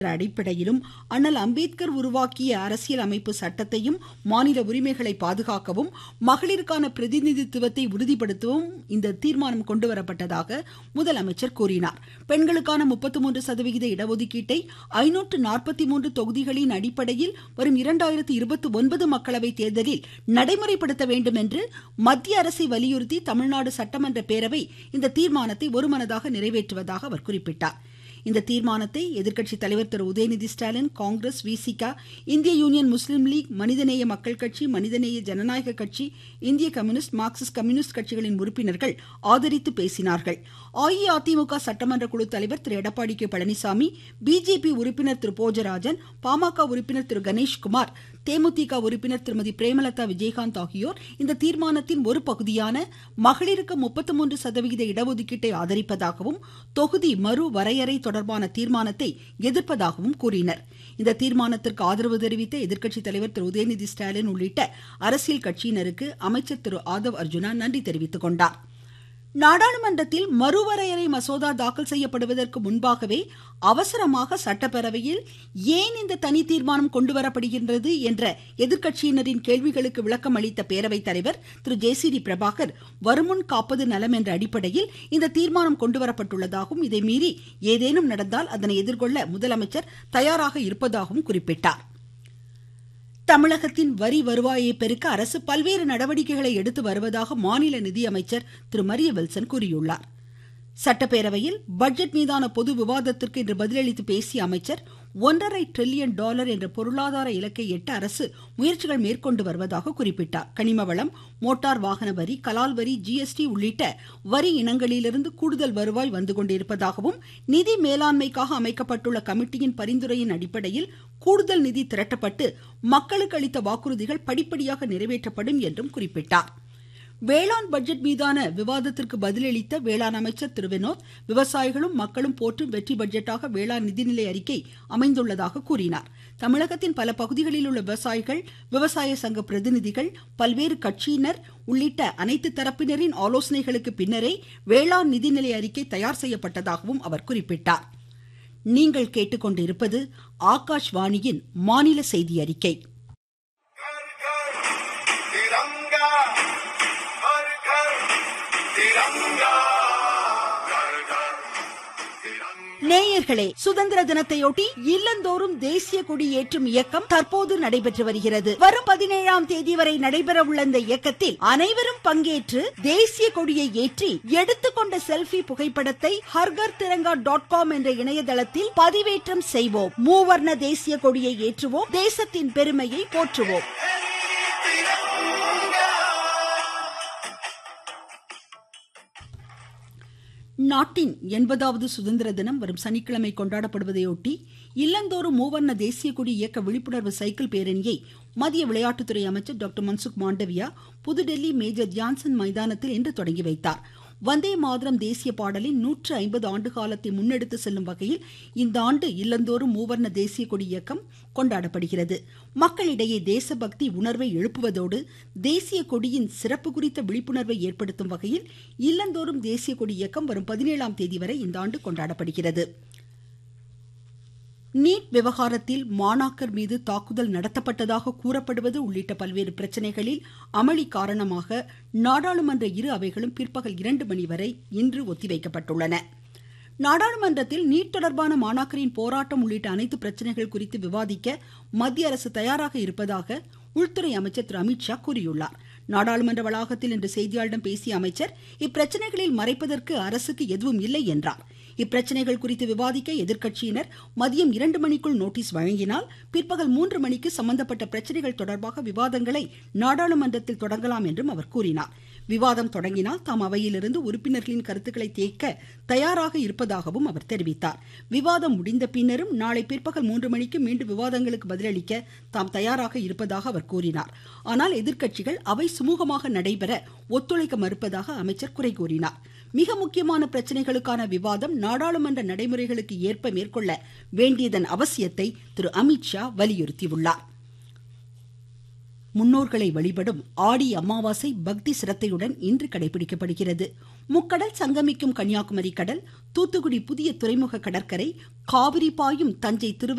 அடிப்படையிலும் அண்ணல் அம்பேத்கர் உருவாக்கிய அரசியல் அமைப்பு சட்டத்தையும் மாநில உரிமைகளை பாதுகாக்கவும் மகளிருக்கான பிரதிநிதித்துவத்தை உறுதிப்படுத்தவும் இந்த தீர்மானம் கொண்டுவரப்பட்டதாக முதலமைச்சர் கூறினார் பெண்களுக்கான முப்பத்து மூன்று சதவிகித இடஒதுக்கீட்டை ஐநூற்று நாற்பத்தி மூன்று தொகுதிகளின் அடிப்படையில் வரும் இரண்டாயிரத்து இருபத்தி ஒன்பது மக்களவை தேர்தலில் நடைமுறைப்படுத்த வேண்டும் என்று மத்திய அரசை வலியுறுத்தி தமிழ்நாடு சட்டமன்ற பேரவை இந்த தீர்மானத்தை ஒருமனதாக நிறைவேற்றுவதாக அவர் குறிப்பிட்டார் இந்த தீர்மானத்தை எதிர்க்கட்சி தலைவர் திரு உதயநிதி ஸ்டாலின் காங்கிரஸ் விசிக இந்திய யூனியன் முஸ்லீம் லீக் மனிதநேய மக்கள் கட்சி மனிதநேய ஜனநாயக கட்சி இந்திய கம்யூனிஸ்ட் மார்க்சிஸ்ட் கம்யூனிஸ்ட் கட்சிகளின் உறுப்பினர்கள் ஆதரித்து பேசினார்கள் அஇஅதிமுக சட்டமன்ற குழு தலைவர் திரு எடப்பாடி கே பழனிசாமி பிஜேபி உறுப்பினர் திரு போஜராஜன் பாமக உறுப்பினர் திரு கணேஷ்குமார் தேமுதிக உறுப்பினர் திருமதி பிரேமலதா விஜயகாந்த் ஆகியோர் இந்த தீர்மானத்தின் ஒரு பகுதியான மகளிருக்கு முப்பத்து மூன்று சதவிகித இடஒதுக்கீட்டை ஆதரிப்பதாகவும் தொகுதி மறு வரையறை தொடர்பான தீர்மானத்தை எதிர்ப்பதாகவும் கூறினர் இந்த தீர்மானத்திற்கு ஆதரவு தெரிவித்த எதிர்க்கட்சி தலைவர் திரு உதயநிதி ஸ்டாலின் உள்ளிட்ட அரசியல் கட்சியினருக்கு அமைச்சர் திரு ஆதவ் அர்ஜுனா நன்றி தெரிவித்துக் கொண்டார் நாடாளுமன்றத்தில் மறுவரையறை மசோதா தாக்கல் செய்யப்படுவதற்கு முன்பாகவே அவசரமாக சட்டப்பேரவையில் ஏன் இந்த தனி தீர்மானம் கொண்டுவரப்படுகின்றது என்ற எதிர்க்கட்சியினரின் கேள்விகளுக்கு விளக்கம் அளித்த பேரவைத் தலைவர் திரு ஜே சி டி பிரபாகர் வருமுன் காப்பது நலம் என்ற அடிப்படையில் இந்த தீர்மானம் கொண்டுவரப்பட்டுள்ளதாகவும் இதை மீறி ஏதேனும் நடந்தால் அதனை எதிர்கொள்ள முதலமைச்சர் தயாராக இருப்பதாகவும் குறிப்பிட்டார் தமிழகத்தின் வரி வருவாயை பெருக்க அரசு பல்வேறு நடவடிக்கைகளை எடுத்து வருவதாக மாநில நிதியமைச்சர் திரு மரிய வில்சன் கூறியுள்ளார் சட்டப்பேரவையில் பட்ஜெட் மீதான பொது விவாதத்திற்கு இன்று பதிலளித்து பேசிய அமைச்சர் ஒன்றரை டிரில்லியன் டாலர் என்ற பொருளாதார இலக்கை எட்ட அரசு முயற்சிகள் மேற்கொண்டு வருவதாக குறிப்பிட்டார் கனிம வளம் மோட்டார் வாகன வரி கலால் வரி ஜிஎஸ்டி உள்ளிட்ட வரி இனங்களிலிருந்து கூடுதல் வருவாய் வந்து கொண்டிருப்பதாகவும் நிதி மேலாண்மைக்காக அமைக்கப்பட்டுள்ள கமிட்டியின் பரிந்துரையின் அடிப்படையில் கூடுதல் நிதி திரட்டப்பட்டு மக்களுக்கு அளித்த வாக்குறுதிகள் படிப்படியாக நிறைவேற்றப்படும் என்றும் குறிப்பிட்டார் வேளாண் பட்ஜெட் மீதான விவாதத்திற்கு பதிலளித்த வேளாண் அமைச்சர் திரு வினோத் விவசாயிகளும் மக்களும் போற்றும் வெற்றி பட்ஜெட்டாக வேளாண் நிதிநிலை அறிக்கை அமைந்துள்ளதாக கூறினார் தமிழகத்தின் பல பகுதிகளில் உள்ள விவசாயிகள் விவசாய சங்க பிரதிநிதிகள் பல்வேறு கட்சியினர் உள்ளிட்ட அனைத்து தரப்பினரின் ஆலோசனைகளுக்கு பின்னரே வேளாண் நிதிநிலை அறிக்கை தயார் செய்யப்பட்டதாகவும் அவர் குறிப்பிட்டார் நீங்கள் கேட்டுக்கொண்டிருப்பது ஆகாஷ்வாணியின் மாநில செய்தி அறிக்கை तिरंगा हर घर तिरंगा घर घर तिरंगा நேயர்களே சுதந்திர தினத்தையொட்டி இல்லந்தோறும் தேசிய கொடி ஏற்றும் இயக்கம் தற்போது நடைபெற்று வருகிறது வரும் பதினேழாம் தேதி வரை நடைபெற உள்ள இந்த இயக்கத்தில் அனைவரும் பங்கேற்று தேசிய கொடியை ஏற்றி எடுத்துக்கொண்ட செல்ஃபி புகைப்படத்தை ஹர்கர் திரங்கா டாட் காம் என்ற இணையதளத்தில் பதிவேற்றம் செய்வோம் மூவர்ண தேசிய கொடியை ஏற்றுவோம் தேசத்தின் பெருமையை போற்றுவோம் நாட்டின் எண்பதாவது சுதந்திர தினம் வரும் சனிக்கிழமை கொண்டாடப்படுவதையொட்டி இல்லந்தோறும் மூவர்ண தேசிய கொடி இயக்க விழிப்புணர்வு சைக்கிள் பேரணியை மத்திய விளையாட்டுத்துறை அமைச்சர் டாக்டர் மன்சுக் மாண்டவியா புதுடெல்லி மேஜர் ஜான்சன் மைதானத்தில் இன்று தொடங்கி வைத்தார் வந்தே மாதரம் தேசிய பாடலின் நூற்று ஐம்பது ஆண்டு காலத்தை முன்னெடுத்து செல்லும் வகையில் இந்த ஆண்டு இல்லந்தோறும் மூவர்ண தேசிய கொடி இயக்கம் கொண்டாடப்படுகிறது மக்களிடையே தேசபக்தி உணர்வை எழுப்புவதோடு தேசிய கொடியின் சிறப்பு குறித்த விழிப்புணர்வை ஏற்படுத்தும் வகையில் இல்லந்தோறும் தேசிய கொடி இயக்கம் வரும் பதினேழாம் தேதி வரை இந்த ஆண்டு கொண்டாடப்படுகிறது நீட் விவகாரத்தில் மாணாக்கர் மீது தாக்குதல் நடத்தப்பட்டதாக கூறப்படுவது உள்ளிட்ட பல்வேறு பிரச்சனைகளில் அமளி காரணமாக நாடாளுமன்ற இரு அவைகளும் பிற்பகல் இரண்டு மணி வரை இன்று ஒத்திவைக்கப்பட்டுள்ளன நாடாளுமன்றத்தில் நீட் தொடர்பான மாணாக்கரின் போராட்டம் உள்ளிட்ட அனைத்து பிரச்சனைகள் குறித்து விவாதிக்க மத்திய அரசு தயாராக இருப்பதாக உள்துறை அமைச்சர் திரு அமித்ஷா கூறியுள்ளார் நாடாளுமன்ற வளாகத்தில் இன்று செய்தியாளர்களிடம் பேசிய அமைச்சர் இப்பிரச்சனைகளில் மறைப்பதற்கு அரசுக்கு எதுவும் இல்லை என்றார் இப்பிரச்சனைகள் குறித்து விவாதிக்க எதிர்க்கட்சியினர் மதியம் இரண்டு மணிக்குள் நோட்டீஸ் வழங்கினால் பிற்பகல் மூன்று மணிக்கு சம்பந்தப்பட்ட பிரச்சனைகள் தொடர்பாக விவாதங்களை நாடாளுமன்றத்தில் தொடங்கலாம் என்றும் அவர் கூறினார் விவாதம் தொடங்கினால் தாம் அவையிலிருந்து உறுப்பினர்களின் கருத்துக்களை கேட்க தயாராக இருப்பதாகவும் அவர் தெரிவித்தார் விவாதம் முடிந்த பின்னரும் நாளை பிற்பகல் மூன்று மணிக்கு மீண்டும் விவாதங்களுக்கு பதிலளிக்க தாம் தயாராக இருப்பதாக அவர் கூறினார் ஆனால் எதிர்க்கட்சிகள் அவை சுமூகமாக நடைபெற ஒத்துழைக்க மறுப்பதாக அமைச்சர் குறை கூறினார் மிக முக்கியமான பிரச்சனைகளுக்கான விவாதம் நாடாளுமன்ற நடைமுறைகளுக்கு ஏற்ப மேற்கொள்ள வேண்டியதன் அவசியத்தை திரு அமித்ஷா வலியுறுத்தியுள்ளார் முன்னோர்களை வழிபடும் ஆடி அமாவாசை பக்தி சிரத்தையுடன் இன்று கடைபிடிக்கப்படுகிறது முக்கடல் சங்கமிக்கும் கன்னியாகுமரி கடல் தூத்துக்குடி புதிய துறைமுக கடற்கரை காவிரி பாயும் தஞ்சை திருவை